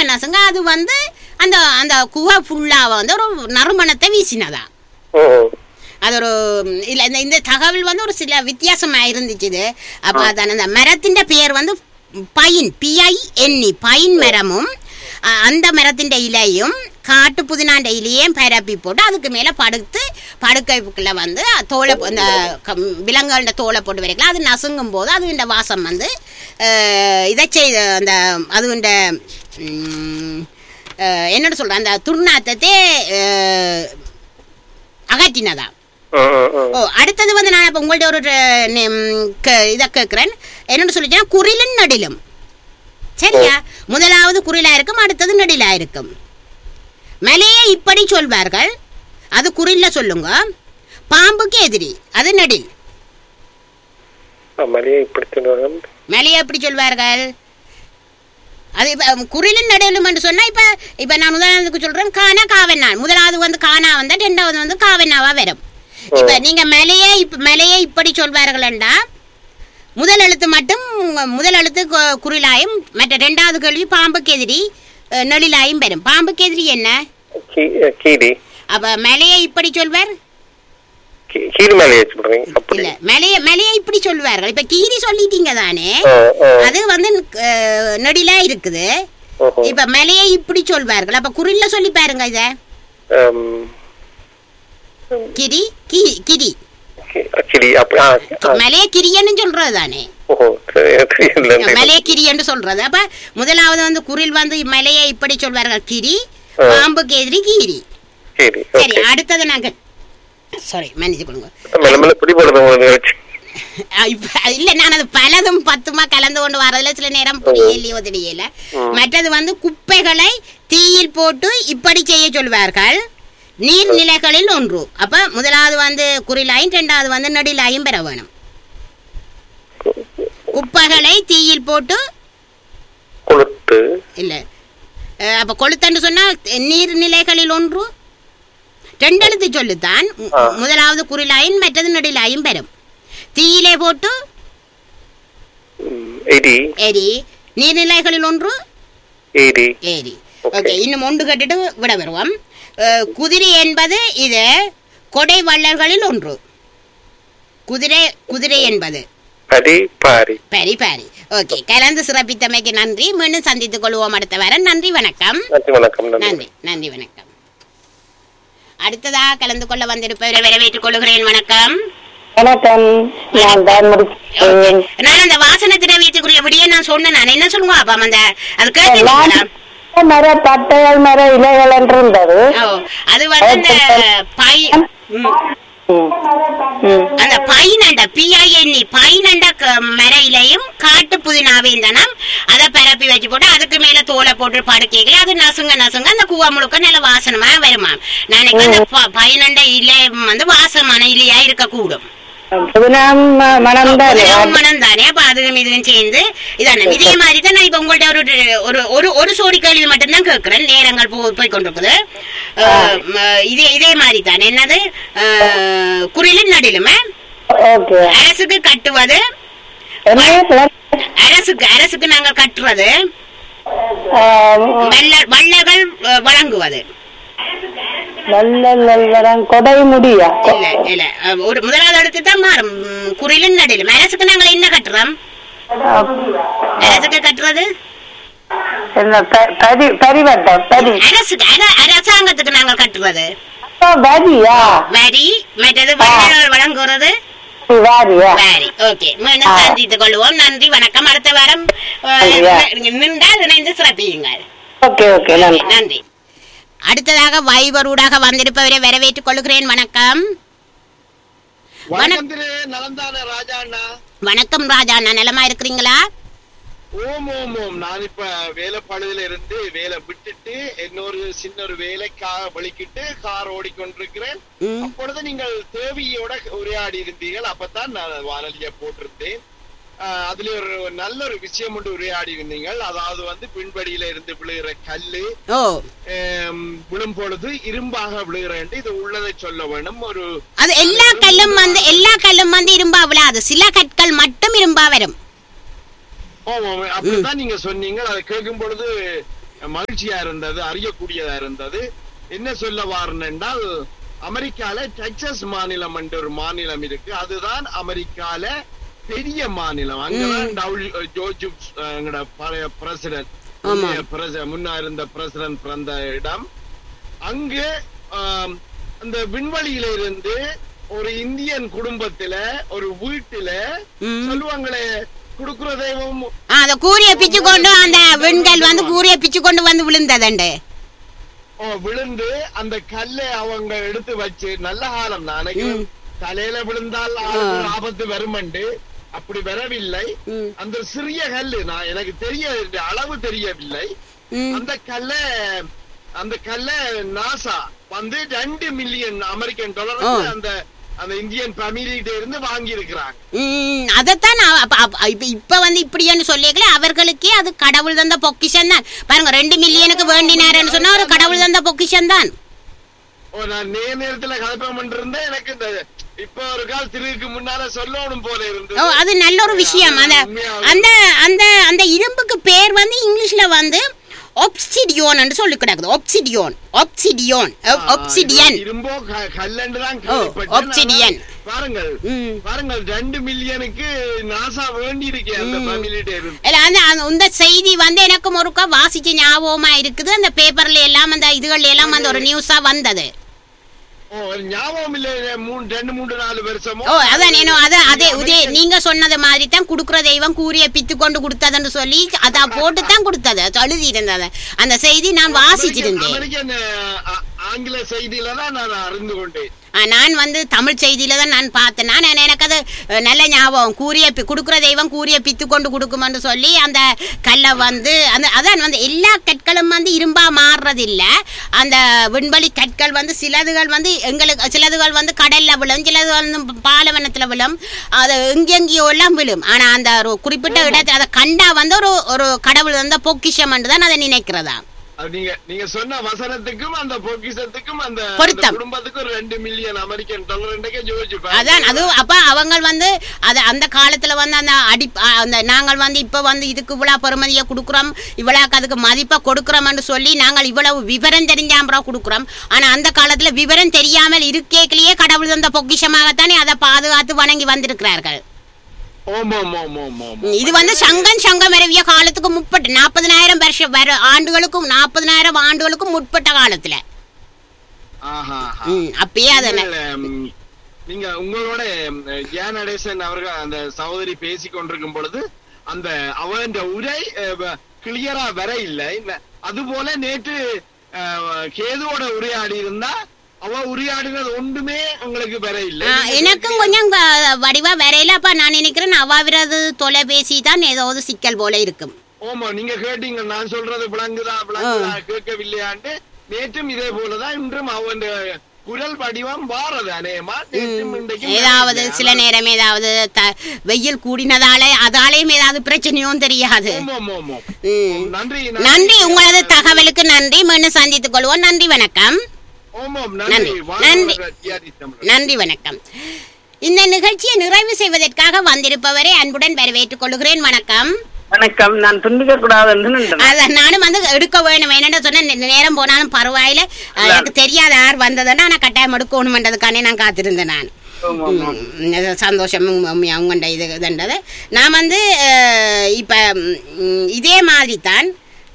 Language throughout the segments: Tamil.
நசுங்க அது வந்து அந்த அந்த குவை ஃபுல்லாக வந்து ஒரு நறுமணத்தை வீசினதா ஓ அது ஒரு ம், இல்ல இந்த இந்த தகவல் வந்து ஒரு சில வித்தியாசமா இருந்துச்சு இது அப்ப அதான் அந்த மரத்தின் பெயர் வந்து பைன் பிஐ எண்ணி பைன் மரமும் அ, அந்த மரத்தின் இலையும் காட்டு புதினாண்ட இலையும் பரப்பி போட்டு அதுக்கு மேல படுத்து படுக்கைக்குள்ள வந்து தோலை அந்த க- விலங்குகளோட தோலை போட்டு வரைக்கலாம் அது நசுங்கும் போது அது இந்த வாசம் வந்து அஹ், இதை செய்த அந்த அதுண்ட ம், அஹ், என்னன்னு சொல்ற அந்த துர்நாத்தத்தை அஹ், அகற்றினதா ம், ம், ம். ஓ அடுத்தது வந்து நான் இப்போ உங்கள்ட்ட ஒரு அஹ், நெம், க- இதை கேட்குறேன் என்னன்னு சொல்லிட்டேன்னா குரிலும் நடிலும் சரியா முதலாவது குரிலா இருக்கும் அடுத்தது நடிலா இருக்கும் மலையை இப்படி சொல்வார்கள் அது குறில்ல சொல்லுங்க பாம்புக்கு எதிரி அது நடில் மலையை இப்படி சொல்லுவாங்க மலையை எப்படி சொல்வார்கள் அது இப்போ குரிலும் நடிலும் என்று சொன்னா இப்ப இப்ப நான் உதாரணத்துக்கு சொல்றேன் கானா காவன்னா முதலாவது வந்து கானா வந்தா ரெண்டாவது வந்து காவன்னாவா வரும் இப்ப நீங்க மலையை இப்ப மலையை இப்படி சொல்வார்கள்டா முதல் எழுத்து மட்டும் முதல் எழுத்து கு- குரிலாயும் மற்ற ரெண்டாவது கேள்வி பாம்புக்கு எதிரி அஹ், நெழிலாயும் பெறும் பாம்புக்கு எதிரி என்ன கீ- கீரி அப்ப மலையை இப்படி சொல்வார் கீ- கீரி மலையை சொல்றீங்க அப்படி இல்ல மலைய மலையை இப்படி சொல்வார்கள் இப்ப கீரி சொல்லிட்டீங்க தானே ஓ, ஓ. அது வந்து அஹ், நெடிலா இருக்குது ஓஹோ. இப்ப மலையை இப்படி சொல்வார்கள் அப்ப குரில்ல சொல்லி பாருங்க இத ஆம், கிரி கி கிரி கி- கிளி அப்படி ஆ, ஆ. மலைய கிரியன்னு சொல்றது தானே ஓஹோ தெரிய- தெரியல மலைய கிரி என்று சொல்றது அப்ப முதலாவது வந்து குரில் வந்து மலையை இப்படி சொல்வார்கள் கிரி ஆ. பாம்புக்கு எதிரி கீரி சரி சரி ஓகே அடுத்தது நாங்க சாரி மன்னிச்சு கொடுங்க மெல்ல மெல்ல பிடிபடுறது உங்களுக்கு நிகழ்ச்சி அஹ் இப்ப இல்ல நான் அது பலதும் பத்துமா கலந்து கொண்டு வரதுல சில நேரம் புரியலையோ தெரியல மற்றது வந்து குப்பைகளை தீயில் போட்டு இப்படி செய்ய சொல்வார்கள் நீர்நிலைகளில் ஒன்று அப்ப முதலாவது வந்து குறிலாயும் ரெண்டாவது வந்து நெடிலாயும் பெற வேணும் குப்பைகளை தீயில் போட்டு கொளுத்து இல்ல அஹ் அப்ப கொளுத்தன்னு சொன்னா நீர்நிலைகளில் ஒன்று ரெண்டெழுத்து சொல்லுத்தான் மு- ஆ. முதலாவது குறிலாயும் மற்றது நெடிலாயும் பெறும் தீயிலே போட்டு ம், எரி ஏரி நீர்நிலைகளில் ஒன்று எரி ஏரி Okay. ஓகே இன்னும் ஒன்று கேட்டுட்டு விட வருவோம் அஹ், குதிரை என்பது இது கொடை வள்ளல்களில் ஒன்று குதிரை குதிரை என்பது படி பாரி பரி பாரி ஓகே கலந்து சிறப்பித்தமைக்கு நன்றி மீண்டும் சந்தித்துக் கொள்வோம் அடுத்த வாரம் நன்றி வணக்கம் நன்றி வணக்கம் நன்றி நன்றி நன்றி வணக்கம் அடுத்ததாக கலந்து கொள்ள வந்திருப்பவரை வரவேற்றுக் கொள்கிறேன் வணக்கம் வணக்கம் நான் தான் முடிச்சேன் நான் அந்த வாசனை திரவியத்துக்குரிய விடிய நான் சொன்னேன் நான் என்ன சொல்லுங்க அப்பா அந்த அது கேட்டீங்களா மர பட்டைகள் மர இலைகள் என்று இருந்தது ஓ, அது வந்து அந்த பை ம், ம். ம். அந்த பைனண்ட பிஐஎன்இ பைனண்ட க- மர இலையும் காட்டு புதினாவையும் தானே அதை பரப்பி வச்சு போட்டு அதுக்கு மேல தோலை போட்டு படுக்கைகள் அது நசுங்க நசுங்க அந்த கூவா முழுக்க நல்ல வாசனமா வருமா நாளைக்கு அந்த ப- பைனண்ட இலை வந்து வாசமான இலையா இருக்கக்கூடும் புதினா ம- மணம் தான் புதினாவும் மனம் தானே அப்ப அதுவும் இதுவும் சேர்ந்து இதான இதே மாதிரி தான் நான் இப்ப உங்கள்ட்ட ஒரு ஒரு ஒரு ஒரு சோடி கேள்வி மட்டும்தான் கேட்கிறேன் நேரங்கள் போ போய் கொண்டிருக்குது அஹ், ம, இதே இதே மாதிரி தான் என்னது அஹ், குரிலும் நடிலுமே ஓகே அரசுக்கு கட்டுவது என்ன plan? அரசுக்கு அரசுக்கு நாங்கள் கட்டுறது ஆ, வல்ல வள்ளர்கள் அஹ், வழங்குவது வள்ளல் வல்வரம் கொடை முடியா இல்ல இல்ல அஹ், ஒரு முதலாவது எடுத்து தான் மாறும் உம், குரிலும் நடிலும் அரசுக்கு நாங்கள் என்ன கட்டுறோம் அரசுக்கு கட்டுறது என்ன ப- பரி பரிவட்டம் பரி அரசுக்கு அர- அரசாங்கத்துக்கு நாங்கள் கட்டுறது ஆ, வரியா வரி மற்றது வள்ளல்கள் வழங்குறது வாரியா வரி ஓகே மீண்டும் சந்தித்துக் கொள்வோம் நன்றி வணக்கம் அடுத்த வாரம் அஹ், நன்றியா. நின்றால் இணைந்து சிறப்பியுங்கள் ஓகே ஓகே நன்றி நன்றி அடுத்ததாக வைபரூடாக வந்திருப்பவரை வரவேற்றுக் கொள்கிறேன் வணக்கம் வணக்கம் திரு நலந்தான ராஜா அண்ணா வணக்கம் ராஜா நான் நலமா இருக்கிறீங்களா ஓம் ஓம் ஓம் நான் இப்ப வேலைப்பாடுல இருந்து வேலை விட்டுட்டு இன்னொரு சின்ன ஒரு வேலைக்காக வலிக்கிட்டு கார் ஓடிக்கொண்டிருக்கிறேன் ம். அப்பொழுது நீங்கள் தேவியோட உரையாடி இருந்தீர்கள் அப்பதான் நான் வானொலியை போட்டிருந்தேன் ஆஹ் அதுல ஒரு நல்ல ஒரு விஷயம் ஒன்று உரையாடி இருந்தீங்கள் அதாவது வந்து பின்படியில இருந்து விழுகிற கல்லு ஓ ஆம், விழும் பொழுது இரும்பாக விழுகிறேன் இது உள்ளதை சொல்ல வேணும் ஒரு அது எல்லா கல்லும் வந்து எல்லா கல்லும் வந்து இரும்பா விழாது சில கற்கள் மட்டும் இரும்பா வரும் ஆமாம், அப்படித்தான் நீங்க சொன்னீங்க அதை கேட்கும் பொழுது மகிழ்ச்சியா இருந்தது அறியக்கூடியதா இருந்தது என்ன சொல்ல வாரன் என்றால் அமெரிக்கால டெக்சஸ் மாநிலம் என்ற ஒரு மாநிலம் இருக்கு அதுதான் அமெரிக்கால பெரிய மாநிலம் அங்கதான் டவுல் ஜோர்ஜ் புஷ், அஹ், எங்கட பழைய பிரசிடென்ட் ஆமா. முன்னா இருந்த பிரசிடென்ட் பிறந்த இடம் அங்கு ஆம், அந்த விண்வெளியில இருந்து ஒரு இந்தியன் குடும்பத்துல ஒரு வீட்டுல ம். சொல்லுவாங்களே குடுக்குற தெய்வம் ஆ, அந்த கூரிய பிச்சு கொண்டு அந்த விண்கல் வந்து கூரிய பிச்சு கொண்டு வந்து விழுந்ததண்டு ஓ, விழுந்து அந்த கல்லை அவங்க எடுத்து வச்சு நல்ல காலம் நான் நினைக்கிறேன் தலையில விழுந்தால் ஆளுக்கு ஒரு ஆபத்து வருமண்டு அப்படி வரவில்லை ம். அந்த சிறிய கல்லு நான் எனக்கு தெரிய அளவு தெரியவில்லை ம். அந்த கல்ல அந்த கல்ல நாசா வந்து ரெண்டு மில்லியன் அமெரிக்கன் டாலர் ஓ. அந்த அந்த இந்தியன் ஃபேமிலிட்ட இருந்து வாங்கி இருக்கிறாங்க ம், அதைத்தான் நான் அப்ப- அப்ப- இப்ப இப்ப வந்து இப்படின்னு சொல்லிக்கல அவர்களுக்கே அது கடவுள் தந்த பொக்கிஷன் தான் பாருங்க ரெண்டு மில்லியனுக்கு வேண்டினாருன்னு சொன்னா ஒரு கடவுள் தந்த பொக்கிஷன் தான் ஓ நான் நே நேரத்துல கலப்பம் இருந்தேன் எனக்கு இந்த இப்ப ஒரு கால் திருவுக்கு முன்னால சொல்லணும் போல ஓ இருந்தது அது நல்ல ஒரு விஷயம் அந்த அந்த அந்த அந்த இரும்புக்கு பேர் வந்து இங்கிலீஷ்ல வந்து ஒப்சிடியோன் சொல்லி கிடக்குது ஒப்சிடியோன் ஒப்சிடியோன் ஒப்சிடியன் இரும்போ க- கல்லண்டு தான் ஓ, கேள்விப்பட்டேன். obsidian. ஆனால் பாருங்கள் ம். பாருங்கள் ரெண்டு மில்லியனுக்கு நாசா வேண்டி இருக்கு அந்த ஃபேமிலிட்ட இருந்து இல்ல அந்த அந்த- இந்த செய்தி வந்து எனக்கும் ஒருக்கா வாசிச்ச ஞாபகமா இருக்குது அந்த பேப்பர்ல எல்லாம் அந்த இதுகள் எல்லாம் அந்த ஒரு நியூஸா வந்தது ஓ ஒரு ஞாபகம் இல்ல மூணு ரெண்டு மூன்று நாலு வருஷமோ ஓ அதான் ஏனோ அது அதே உதே நீங்க சொன்னது மாதிரி தான் குடுக்குற தெய்வம் கூறிய பித்து கொண்டு கொடுத்ததுன்னு சொல்லி அத போட்டு தான் கொடுத்தது அது எழுதி இருந்தது அந்த செய்தி நான் வாசிச்சிருந்தேன் அமெரிக்கன் அஹ், ஆ- ஆங்கில செய்தியில தான் நான் அறிந்து கொண்டேன் ஆ, நான் வந்து தமிழ் செய்தியில தான் நான் பார்த்தேன் நான் எனக்கு அது அஹ், நல்ல ஞாபகம் கூறிய பி- கொடுக்குற தெய்வம் கூறிய பித்து கொண்டு கொடுக்குமென்று சொல்லி அந்த கல்லை வந்து அந்த அதான் வந்து எல்லா கற்களும் வந்து இரும்பா மாறுறதில்ல அந்த விண்வெளி கற்கள் வந்து சிலதுகள் வந்து எங்களுக்கு சிலதுகள் வந்து கடல்ல விழும் சிலது வந்து பாலவனத்துல விழும் அது எங்கெங்கேயோ எல்லாம் விழும் ஆனா அந்த ஒரு குறிப்பிட்ட இடத்துல அதை கண்டா வந்து ஒரு ஒரு கடவுள் வந்து பொக்கிஷம் தான் அதை நினைக்கிறதா அது நீங்க நீங்க சொன்ன வசனத்துக்கும் அந்த பொக்கிஷத்துக்கும் அந்த அந்த பொருத்தம். குடும்பத்துக்கும் ஒரு ரெண்டு மில்லியன் அமெரிக்கன் டாலர் ஜோதிச்சு அதான் அது அப்ப அவங்க வந்து அது அந்த காலத்துல வந்து அந்த அடி அ, அந்த நாங்கள் வந்து இப்ப வந்து இதுக்கு இவ்வளவு பெருமதியை கொடுக்குறோம் இவ்வளவு அதுக்கு மதிப்பை கொடுக்குறோம்னு சொல்லி நாங்கள் இவ்வளவு விவரம் தெரிஞ்சாம்பரா கொடுக்குறோம் ஆனா அந்த காலத்துல விவரம் தெரியாமல் இருக்கேக்கிலேயே கடவுள் தந்த பொக்கிஷமாகத்தானே அதை பாதுகாத்து வணங்கி வந்திருக்கிறார்கள் ஓம் ஓம் ஓம் ஓம் ஓம் இது வந்து சங்கன் சங்கம் வரவிய காலத்துக்கு முற்பட்டு நாற்பதனாயிரம் வருஷம் வர ஆண்டுகளுக்கும் நாற்பதனாயிரம் ஆண்டுகளுக்கும் முற்பட்ட காலத்துல ஆஹா ஆஹா. ம், அப்பயே அதை ந- நீங்கள், ம், நீங்க உங்களோட ம், ஜியான் நடேசன் அவர்கள் அந்த சகோதரி பேசி கொண்டிருக்கும் பொழுது அந்த அவன் உரை கிளியரா வர இல்லை அது போல நேற்று அஹ், கேதுவோட உரையாடி இருந்தா அவ உரையாடினது ஒன்றுமே உங்களுக்கு வர இல்லை ஆ, எனக்கும் கொஞ்சம் க- வடிவா வரையில அப்ப நான் நினைக்கிறேன் அவாவிரது தொலைபேசி தான் ஏதாவது சிக்கல் போல இருக்கும் ஓமா நீங்க கேட்டீங்க நான் சொல்றது விளங்குதா விளங்குதா கேட்கவில்லையாண்டு நேற்றும் இதே போலதான் இன்றும் அவன் குரல் வடிவம் வாரது அநேகமா நேற்றும் இன்றைக்கும் ஏதாவது வரவில்லை. சில நேரம் ஏதாவது த- வெயில் கூடினதால அதாலேயும் ஏதாவது பிரச்சனையும் தெரியாது ஆமாம், ஆமாம், ஆமாம். ம். நன்றி நன்றி உங்களது தகவலுக்கு நன்றி மீண்டும் சந்தித்துக் கொள்வோம் நன்றி வணக்கம் ஓமாம் நன்றி. நன்றி நன்றி. வாழ்க டிஆர்டி தமிழர். நன்றி வணக்கம் இந்த நிகழ்ச்சியை நிறைவு செய்வதற்காக வந்திருப்பவரை அன்புடன் வரவேற்றுக் கொள்கிறேன் வணக்கம் வணக்கம் நான் துண்டிக்க கூடாது என்று நின்றேன் அதான் நானும் வந்து எடுக்க வேணும் என்னன்னு சொன்ன நேரம் போனாலும் பரவாயில்ல அஹ், எனக்கு தெரியாத யார் வந்ததுன்னா நான் கட்டாயம் எடுக்கணுமென்றதுக்கானே நான் காத்திருந்தேன் நான் ஆமா, ஆமா. ம், இது சந்தோஷம் அவங்கண்ட இது இதுன்றது நான் வந்து அஹ், இப்ப ம், இதே மாதிரி தான்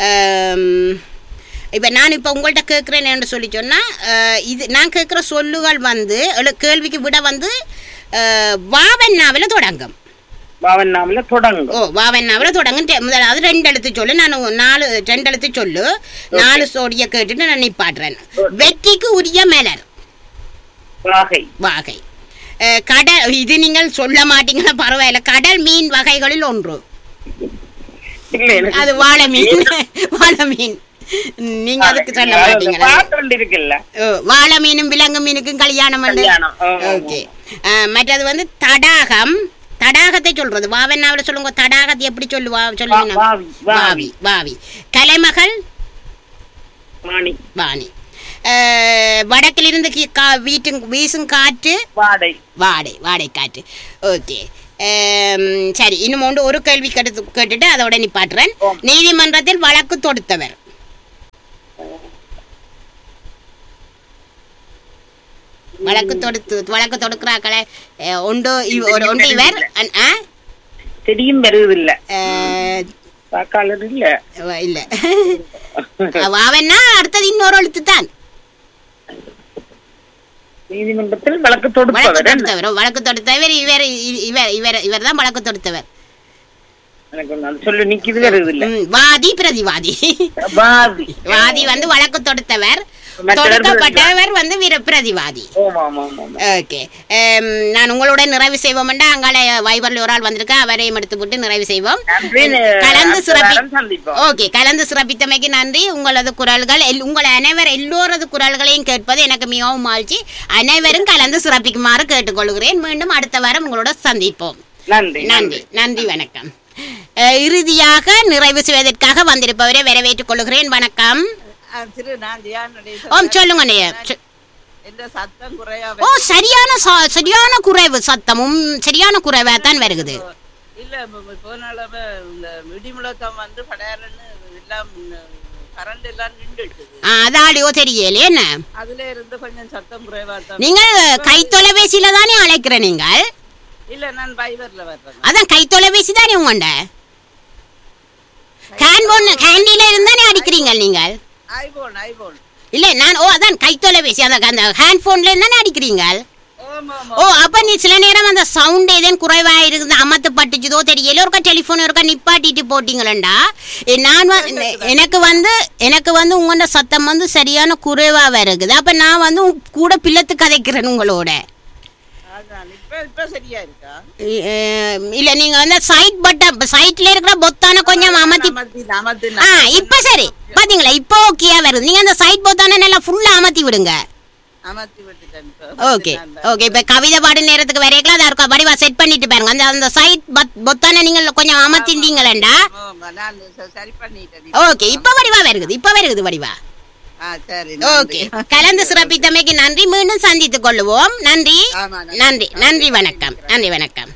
இப்போ நான் இப்போ உங்கள்கிட்ட கேட்குறேன் என்று சொல்லி சொன்னால் இது நான் கேட்குற சொல்லுகள் வந்து எழு- கேள்விக்கு விட வந்து அஹ், வாவண்ணாவில் தொடங்கும் பாவன் நாமல தொடங்கும் ஓ வாவண்ணாவில் தொடங்கும் டெ- முதலாவது ரெண்டு எழுத்து சொல்லு நான் உ- நாலு ரெண்டு எழுத்து சொல்லு நாலு சோடியை கேட்டுட்டு நான் நிப்பாட்டுறேன் வெற்றிக்கு உரிய மலர் வாகை வகை அஹ், கடல் இது நீங்கள் சொல்ல மாட்டீங்கன்னா பரவாயில்ல கடல் மீன் வகைகளில் ஒன்று இல்ல எனக்கு அது வாழை மீன் வாழை மீன் நீங்க அதுக்கு சொல்ல மாட்டீங்களா பாட்டு ஒன்று இருக்குல்ல ஓ, வாழை மீனும் விலங்கு மீனுக்கும் கல்யாணம் உண்டு. கல்யாணம், ஆ, ஆ, ஓகே அஹ், மற்றது வந்து தடாகம் தடாகத்தை சொல்றது வாவண்ணாவில் சொல்லுங்க தடாகத்தை எப்படி சொல்லுவா சொல்லுவீங்க வாவி, வாவி. வாவி வாவி கலைமகள் மாணி வாணி அஹ், வடக்கிலிருந்து கீ- கா வீட்டு வீசும் காற்று வாடை வாடை வாடை காற்று ஓகே சரி இன்னும் ஒன்று ஒரு கேள்வி கேட்டு கேட்டுட்டு அதோட நிப்பாட்டுறேன் ஓ. நீதிமன்றத்தில் வழக்கு தொடுத்தவர் வழக்கு தொடுத்து வழக்கு தொடுக்கிறாக்களே அஹ், ஒன்று இவ- ஒரு ஒன்று இவர் அன்- ஆ? தெரியும் வருவதில்ல அஹ், வாக்காளர் இல்ல அவ- இல்ல அவ- அவன்னா அடுத்தது இன்னொரு எழுத்து தான் நீதிமன்றத்தில் வழக்கு வழக்கு தொடுப்பவர் என்ன? தொடுத்தவர் வழக்கு தொடுத்தவர் இவர் இ- இவர் இவர் இவர் தான் வழக்கு தொடுத்தவர் எனக்கு ஒண்ணு அது சொல்லு நிக்குது வருவதில்ல ம், வாதி பிரதிவாதி வாதி வாதி வந்து வழக்கு தொடுத்தவர் மற்றவர் தொடுக்கப்பட்டவர் வந்து வீர பிரதிவாதி ஓமா ஆமா ஆமா ஆமா. ஓகே நான் உங்களோட நிறைவு செய்வோம் அங்கால வைபர்ல ஒரு ஆள் வந்திருக்கா அவரையும் எடுத்து போட்டு நிறைவு செய்வோம் நன்றி, கலந்து அடுத்த சிறப்பி வாரம் சந்திப்போம். ஓகே கலந்து சிறப்பித்தமைக்கு நன்றி உங்களது குரல்கள் எல்- உங்கள் அனைவர் எல்லோரது குரல்களையும் கேட்பது எனக்கு மிகவும் மகிழ்ச்சி அனைவரும் கலந்து சிறப்பிக்குமாறு கேட்டுக்கொள்கிறேன் மீண்டும் அடுத்த வாரம் உங்களோட சந்திப்போம் நன்றி நன்றி நன்றி வணக்கம் அஹ், இறுதியாக நிறைவு செய்வதற்காக வந்திருப்பவரை வரவேற்றுக் கொள்கிறேன் வணக்கம் ஆ, திரு நான் ஜியான் நடேசன். ஓம் சொல்லுங்க அண்ணையா. சொ- என்ற சத்தம் குறையா ஓ சரியான ச- சரியான குறைவு சத்தமும் சரியான குறைவா தான் வருகுது இல்ல ம- ம- போன அளவு இந்த இடி முழக்கம் வந்து படையாளன்னு எல்லாம் கரண்ட் எல்லாம் நின்றுட்டுது ஆ, அதாடியோ தெரியலையே என்ன அதுல இருந்து கொஞ்சம் சத்தம் குறைவா தான் நீங்கள் கை தொலைபேசியில தானே அழைக்கிற நீங்கள் இல்ல நான் பைபர்ல வர்றேன் அதான் கை தொலைபேசி தானே உங்கண்ட ஹேண்ட் போன் ஹேண்டில இருந்தானே அடிக்கிறீங்க நீங்கள் ஐபோன் ஐபோன் இல்ல நான் ஓ அதான் கை தொலைபேசி அந்த அந்த ஹேண்ட் போன்ல இருந்தானே அடிக்கிறீங்க ஆமா ஆமா ஓ அப்ப நீ சில நேரம் அந்த சவுண்ட் ஏதேன் குறைவா இருக்குது அமத்து பட்டுச்சுதோ தெரியல ஒருக்கா டெலிஃபோன் ஒருக்கா நிப்பாட்டிட்டு போட்டீங்களா நான் வ- எனக்கு வந்து எனக்கு வந்து உங்களோட சத்தம் வந்து சரியான குறைவா வருகுது அப்ப நான் வந்து உங்க கூட பிள்ளத்து கதைக்கிறேன் உங்களோட அதான் இப்ப இப்ப சரியா இருக்கா இ- அஹ் இல்ல நீங்க வந்து சைட் பட்டன் சைட்ல இருக்கிற பொத்தான கொஞ்சம் அமர்த்தி அமர்த்தி அமர்த்தி ஆ இப்ப சரி பாத்தீங்களா இப்போ ஓகேயா வருது நீங்க அந்த சைட் பொத்தான நல்லா ஃபுல்லா அமர்த்தி விடுங்க அமர்த்தி விட்டுட்டேன் இப்ப. ஓகே நான் தான். ஓகே இப்ப கவிதை பாடு நேரத்துக்கு வரையக்கலாம் அதை இருக்கா வடிவா செட் பண்ணிட்டு பாருங்க அந்த அந்த சைட் பொத்தான நீங்க கொஞ்சம் அமர்த்திட்டீங்களா ஆமா, நான் ச- சரி பண்ணிட்டேன் ஓகே இப்ப வடிவா வருகுது இப்ப வருகுது வடிவா ஆ சரி ஓகே கலந்து சிறப்பித்தமைக்கு நன்றி மீண்டும் சந்தித்துக் கொள்ளுவோம் நன்றி ஆமா, நன்றி. நன்றி நன்றி வணக்கம் நன்றி வணக்கம்